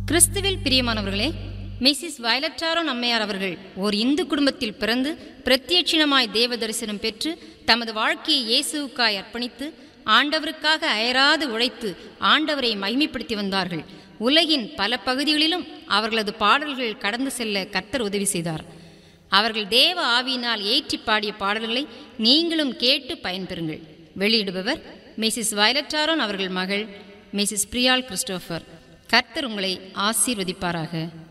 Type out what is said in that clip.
கிறிஸ்துவில் பிரியமானவர்களே மிஸ்ஸஸ் வயலட்டாரோ நம்மையார் அவர்கள் ஓர் இந்து குடும்பத்தில் பிறந்து பிரத்யட்சிணமாய் தேவ தரிசனம் பெற்று தமது வாழ்க்கையை இயேசுவுக்காய் அர்ப்பணித்து ஆண்டவருக்காக அயராது உழைத்து ஆண்டவரை மகிமைப்படுத்தி வந்தார்கள் உலகின் பல பகுதிகளிலும் அவர்களது பாடல்கள் கடந்து செல்ல கர்த்தர் உதவி செய்தார் அவர்கள் தேவ ஆவியினால் ஏற்றி பாடிய பாடல்களை நீங்களும் கேட்டு பயன்பெறுங்கள் வெளியிடுபவர் மிஸ்ஸஸ் வயலட்டாரோன் அவர்கள் மகள் மிஸ்ஸஸ் பிரியால் கிறிஸ்டோஃபர் கர்த்தர் உங்களை ஆசீர்வதிப்பாராக